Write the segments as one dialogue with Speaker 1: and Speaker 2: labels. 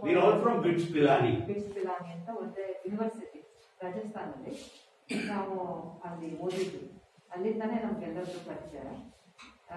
Speaker 1: We're all from BITS Pilani.
Speaker 2: BITS Pilani ಅಂತ ಒಂದು university ರಾಜಸ್ಥಾನಲ್ಲಿ ನಾವು ಅಲ್ಲಿ ಓದಿದ್ವಿ ಅಲ್ಲಿಂದಾನೇ ನಮ್ಗೆಲ್ಲರಿಗೂ ಪರಿಚಯ ಆ,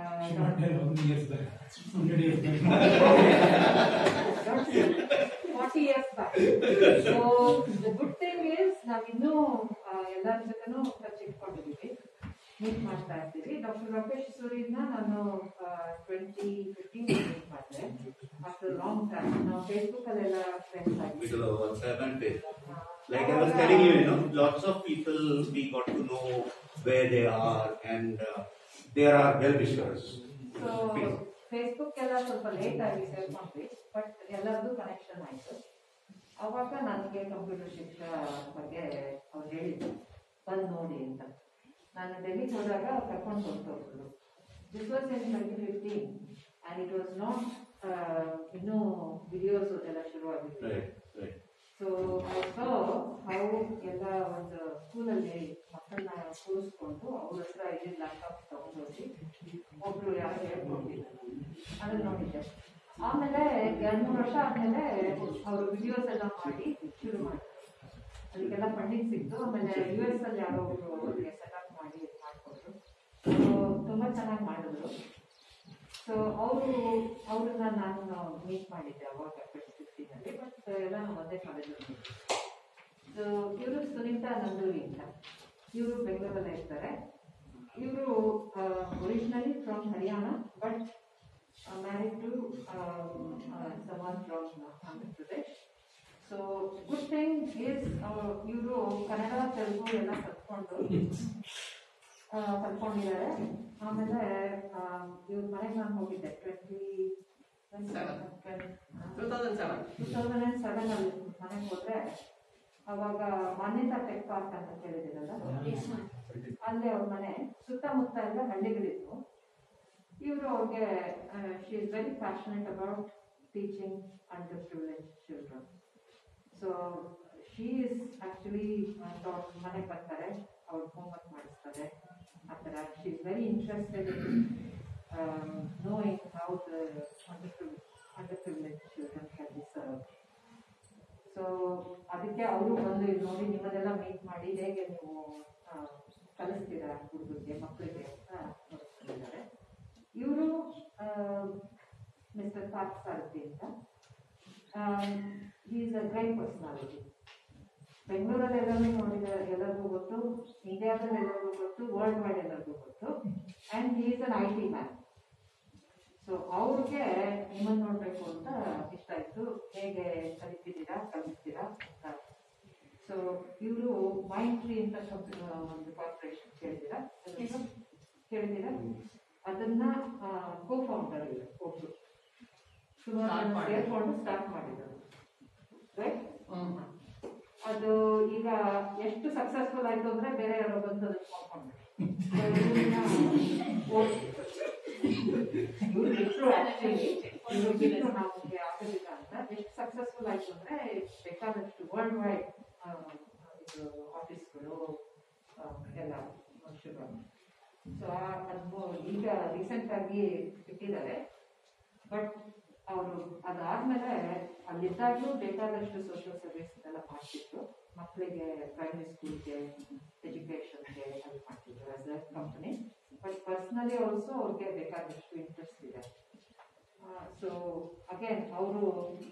Speaker 2: forty years back so the good thing is ನಾವಿನ್ನೂ ಆ, ಎಲ್ಲರ ಜೊತೆನೂ ಟಚ್ ಇಟ್ಕೊಂಡಿದ್ದೀವಿ ಮೀಟ್ ಮಾಡ್ತಾ ಇರ್ತೀವಿ ಡಾಕ್ಟರ್ ರಮೇಶ್ ಸೂರಿನ ನಾನು ಟ್ವೆಂಟಿ ಫಿಫ್ಟೀನ್ ಮೀಟ್ ಮಾಡಿದೆ ಆಫ್ಟರ್ ಲಾಂಗ್ ಟೈಮ್ ನಾವು ಫೇಸ್ಬುಕ್ ಅಲ್ಲೆಲ್ಲ ಫ್ರೆಂಡ್ಸ್ ಆಗಿ
Speaker 1: Because of WhatsApp and Facebook. Like I was telling you, you know, lots of people we got to know where they are and uh, there are well wishers.
Speaker 2: So Facebook ಎಲ್ಲ ಸ್ವಲ್ಪ late ಆಗಿ ಸೇರ್ಕೊಂಡ್ವಿ but ಎಲ್ಲರದು connection ಆಯ್ತು ಅವಾಗ ನನಗೆ computer ಶಿಕ್ಷಣ ಬಗ್ಗೆ ಅವ್ರು ಹೇಳಿದ್ರು ಬಂದು ನೋಡಿ ಅಂತ ನಾನು ಡೆಲ್ಲಿಗೆ ಹೋದಾಗ ಕರ್ಕೊಂಡು ಹೊರಟೋಗ್ರು this was in twenty fifteen and it was not ಇನ್ನೂ ವಿಡಿಯೋಸ್ ಎಲ್ಲ ಶುರುವಾಗಿತ್ತು
Speaker 1: Right, right.
Speaker 2: So I saw how ಎಲ್ಲ ಒಂದು ಸ್ಕೂಲಲ್ಲಿ ಮಕ್ಕಳನ್ನ ಕೂರಿಸ್ಕೊಂಡು ಅವ್ರ ಹತ್ರ ಇದ್ದಿದ್ದ ಲ್ಯಾಪ್ಟಾಪ್ ತಗೊಂಡೋಗಿ ಒಬ್ರು ಯಾರು ಹೇಳ್ಕೊಟ್ಟಿಲ್ಲ ಅದನ್ನ ನೋಡಿದ್ದೆ ಆಮೇಲೆ ಎರಡು ಮೂರು ವರ್ಷ ಆದ್ಮೇಲೆ ಅವರು ವಿಡಿಯೋಸ್ ಎಲ್ಲ ಮಾಡಿ ಶುರು ಮಾಡಿದ್ರು ಅದಕ್ಕೆಲ್ಲ ಫಂಡಿಂಗ್ ಸಿಕ್ತು ಆಮೇಲೆ ಯು ಎಸ್ ಅಲ್ಲಿ ಯಾರೋ ಒಬ್ರು ಅವ್ರಿಗೆ ಸೆಟಪ್ ಮಾಡಿ ಇದ್ ಮಾಡ್ಕೊಟ್ರು ಸೊ ತುಂಬಾ ಚೆನ್ನಾಗಿ ಮಾಡಿದ್ರು ಸೊ ಅವರು ಅವ್ರನ್ನ ನಾನು ಮೀಟ್ ಮಾಡಿದ್ದೆ ಅವಾಗ ಟ್ವೆಂಟಿ ಸಿಕ್ಸ್ಟೀನಲ್ಲಿ ಬಟ್ ಎಲ್ಲ ನಾವು ಒಂದೇ ಕಾಲೇಜಲ್ಲಿ ಸೊ ಇವರು ಸುನೀತಾ ನಂದೂರಿ ಅಂತ ಇವರು ಬೆಂಗಳೂರಲ್ಲೇ ಇರ್ತಾರೆ ಇವರು originally from Haryana but married to someone from Andhra Pradesh so good thing is ಇವರು ಕನ್ನಡ ತೆಲುಗು ಎಲ್ಲ ಕಲ್ತ್ಕೊಂಡು ಆ, ಕಲ್ತ್ಕೊಂಡಿದ್ದಾರೆ ಆಮೇಲೆ ಇವ್ರ ಮನೆಗೆ ನಾನು ಹೋಗಿದ್ದೆ twenty two thousand and seven ಅಲ್ಲಿ ಮನೆಗೆ ಹೋದ್ರೆ ಅವಾಗ ಮಾನ್ಯತಾ ಟೆಕ್ ಪಾರ್ಕ್ ಅಂತ ಕೇಳಿದಿರಲ್ಲ ಅಲ್ಲೇ ಅವ್ರ ಮನೆ ಸುತ್ತಮುತ್ತ ಎಲ್ಲ ಹಳ್ಳಿಗಳಿದ್ವು ಇವರು ಅವ್ರಿಗೆ she is very passionate about teaching under privilege children so she is actually ಮನೆಗೆ ಬರ್ತಾರೆ ಅವ್ರು ಹೋಮ್ವರ್ಕ್ ಮಾಡಿಸ್ತಾರೆ ಆ ಥರ she is very interested in knowing how the under under privilege children can be serve so ಅದಕ್ಕೆ ಅವರು ಬಂದು ಇಲ್ಲಿ ನೋಡಿ ನಿಮ್ಮದೆಲ್ಲ ಮೀಟ್ ಮಾಡಿ ಹೇಗೆ ನೀವು ಆ, ಕಲಿಸ್ತೀರಾ ಹುಡುಗರಿಗೆ ಮಕ್ಕಳಿಗೆ ಅಂತ ನೋಡ್ಕೊಂಡಿದ್ದಾರೆ ಇವರು ಮಿಸ್ಟರ್ ಪಾರ್ಥ ಸಾರಥಿ ಅಂತ ಈಸ್ ಅ ಗ್ರೇಟ್ ಪರ್ಸನಾಲಿಟಿ ಬೆಂಗಳೂರಲ್ಲಿ ಎಲ್ಲರೂ ನೋಡಿದ ಎಲ್ಲರಿಗೂ ಗೊತ್ತು ಇಂಡಿಯಾದಲ್ಲಿ ಎಲ್ಲರಿಗೂ ಗೊತ್ತು ವರ್ಲ್ಡ್ ವೈಡ್ ಎಲ್ಲರಿಗೂ ಗೊತ್ತು and is an I T man so ಅವ್ರಿಗೆ ನಿಮ್ಮನ್ನು ನೋಡಬೇಕು ಅಂತ ಇಷ್ಟ ಆಯಿತು ಹೇಗೆ ಕಲಿತಿದ್ದೀರಾ ಕಲಿಸ್ತೀರಾ ಅಂತ ಸೊ ಇವರು ಮೈಂಡ್ ಟ್ರೀ ಅಂತ ಕಂಪ್ನಿ ಒಂದು ಕಾರ್ಪೊರೇಷನ್ ಕೇಳಿದ್ದೀರಾ ಅದನ್ನ ಕೇಳಿದ್ದೀರಾ ಅದನ್ನ ಕೋ ಫೌಂಡರ್ ಒಬ್ರು ಸುಮಾರು ಜನ ಸೇರ್ಕೊಂಡು ಸ್ಟಾರ್ಟ್ ಮಾಡಿದ್ರು ರೈಟ್ ಅದು ಈಗ ಎಷ್ಟು ಸಕ್ಸಸ್ಫುಲ್ ಆಯ್ತು ಅಂದ್ರೆ ಬೇರೆ ಯಾರೋ ಬಂದು ಅದನ್ನ ಮಾಡ್ಕೊಂಡ್ರು ಇವ್ರು ಬಿಟ್ರು ಆಕ್ಚುಲಿ ಇವ್ರು ಬಿಟ್ರು ನಮಗೆ ಆಗೋದಿಲ್ಲ ಅಂತ ಎಷ್ಟು ಸಕ್ಸಸ್ಫುಲ್ ಆಯ್ತು ಅಂದ್ರೆ ಬೇಕಾದಷ್ಟು ವರ್ಲ್ಡ್ ವೈಡ್ ಇದು ಆಫೀಸ್ಗಳು ಎಲ್ಲ ಶುರು ಸೊ ಅದು ಈಗ ರೀಸೆಂಟ್ ಆಗಿ ಬಿಟ್ಟಿದ್ದಾರೆ ಬಟ್ ಅವರು ಅದಾದ್ಮೇಲೆ ಅಲ್ಲಿದ್ದಾಗಲೂ ಬೇಕಾದಷ್ಟು ಸೋಷಿಯಲ್ ಸರ್ವಿಸ್ ಎಲ್ಲ ಮಾಡ್ತಿದ್ರು ಮಕ್ಕಳಿಗೆ ಪ್ರೈಮರಿ ಸ್ಕೂಲ್ಗೆ ಎಜುಕೇಷನ್ಗೆ ಹೆಲ್ಪ್ ಮಾಡ್ತಿದ್ರು as a company but personally also ಅವ್ರಿಗೆ ಬೇಕಾದಷ್ಟು ಇಂಟ್ರೆಸ್ಟ್ ಇದೆ ಸೊ ಅಗೇನ್ ಅವರು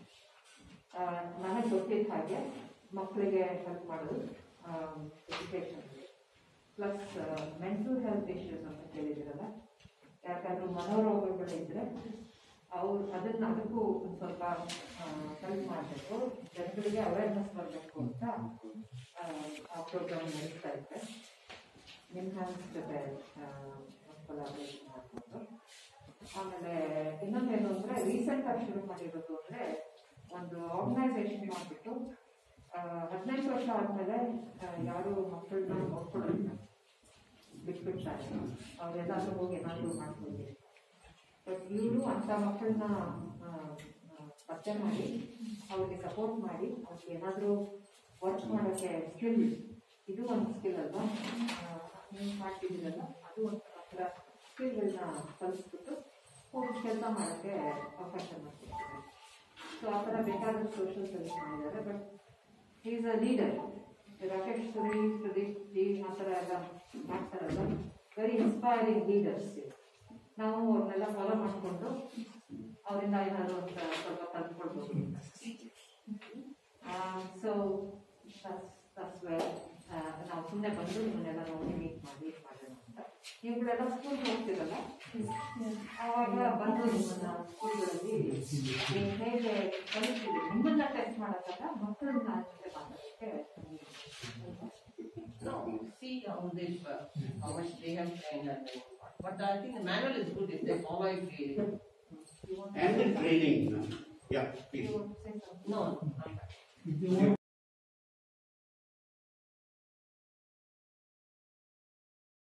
Speaker 2: ನನಗೆ ಗೊತ್ತಿದ್ದ ಹಾಗೆ ಮಕ್ಕಳಿಗೆ ಹೆಲ್ಪ್ ಮಾಡೋದು ಎಜುಕೇಷನ್ಗೆ ಪ್ಲಸ್ ಮೆಂಟಲ್ ಹೆಲ್ತ್ ಇಶ್ಯೂಸ್ ಅಂತ ಕೇಳಿದಿರಲ್ಲ ಯಾಕಂದ್ರೆ ಮನೋರೋಗಗಳಿದ್ರೆ ಅವ್ರು ಅದನ್ನ ಅದಕ್ಕೂ ಒಂದು ಸ್ವಲ್ಪ ಹೆಲ್ಪ್ ಮಾಡಬೇಕು ಜನಗಳಿಗೆ ಅವೇರ್ನೆಸ್ ಬರಬೇಕು ಅಂತ ಆ, ಆ ಪ್ರೋಗ್ರಾಮ್ ನಡೀತಾ ಇದೆ ನಿಮ್ಹಾನ್ಸ್ ಜೊತೆ ಕೊಲಾಬ್ರೇಷನ್ ಮಾಡ್ಕೊಂಡು ಆಮೇಲೆ ಇನ್ನೊಂದೇನು ಅಂದ್ರೆ ರೀಸೆಂಟ್ ಆಗಿ ಶುರು ಮಾಡಿರೋದು ಅಂದ್ರೆ ಒಂದು ಆರ್ಗನೈಸೇಷನ್ ಮಾಡಿಬಿಟ್ಟು ಹದಿನೈದು ವರ್ಷ ಆದ್ಮೇಲೆ ಆ, ಯಾರು ಮಕ್ಕಳನ್ನ ನೋಡ್ಕೊಳ್ಳೋದಿಲ್ಲ ಬಿಟ್ಬಿಡ್ತಾರೆ ಅವ್ರೆಲ್ಲಾದ್ರೂ ಹೋಗಿ ಏನಾದರೂ ಮಾಡ್ಕೊಂಡು ಬಟ್ ಇವರು ಅಂತ ಮಕ್ಕಳನ್ನ ಪತ್ತೆ ಮಾಡಿ ಅವ್ರಿಗೆ ಸಪೋರ್ಟ್ ಮಾಡಿ ಅವ್ರಿಗೆ ಏನಾದರೂ ವರ್ಕ್ ಮಾಡೋಕ್ಕೆ ಸ್ಕಿಲ್ ಇದು ಒಂದು ಸ್ಕಿಲ್ ಅಲ್ವಾ ನೀವು ಮಾಡ್ತಿದ್ದೀರಲ್ಲ ಅದು ಒಂದು ಹತ್ರ ಸ್ಕಿಲ್ಗಳನ್ನ ಕಲಿಸ್ಬಿಟ್ಟು ಹೋಗಿ ಕೆಲಸ ಮಾಡೋಕ್ಕೆ ಅವಕಾಶ ಮಾಡ್ತಿದ್ದಾರೆ ಸೊ ಆ ಥರ ಬೇಕಾದಷ್ಟು ಸೋಷಿಯಲ್ ಸರ್ವಿಸ್ ಮಾಡಿದ್ದಾರೆ but is a leader Rakesh Suri Pradeep G ಆ ಥರ ಎಲ್ಲ ಮಾಡ್ತಾರಲ್ಲ ವೆರಿ ಇನ್ಸ್ಪೈರಿಂಗ್ ಲೀಡರ್ಸ್ ನಾವು ಅವ್ರನ್ನೆಲ್ಲ ಫಾಲೋ ಮಾಡಿಕೊಂಡು ಅವರಿಂದ ಏನಾದ್ರು ಅಂತ ಸ್ವಲ್ಪ ಕಲ್ತ್ಕೊಳ್ಬೋದು ಸೊ ದಟ್ಸ್ ವೇರ್ ನಾವು ಸುಮ್ಮನೆ ಬಂದು ನಿಮ್ಮನ್ನೆಲ್ಲ ನೋಡಿ ಮೀಟ್ ಮಾಡಿ ಇದು ಮಾಡೋಣ ಅಂತ ನೀವುಗಳೆಲ್ಲ ಸ್ಕೂಲ್ಗೆ ಹೋಗ್ತಿರಲ್ಲ ಆವಾಗ ಬಂದು ನಿಮ್ಮನ್ನ ಸ್ಕೂಲ್ಗಳಲ್ಲಿ ನೀವು ಹೇಗೆ ಕಲಿತೀರಿ ನಿಮ್ಮನ್ನ ಟೆಸ್ಟ್ ಮಾಡೋಕ್ಕಲ್ಲ ಮಕ್ಕಳನ್ನ ಜೊತೆ ಮಾತಾಡೋಕ್ಕೆ
Speaker 3: No, see how they, uh, how much they have trained and then what. But I think the manual is good if they follow it really.
Speaker 2: You want
Speaker 1: And the
Speaker 2: to-
Speaker 1: training, yeah,
Speaker 2: you
Speaker 1: please.
Speaker 2: want to say something?
Speaker 3: No, not that.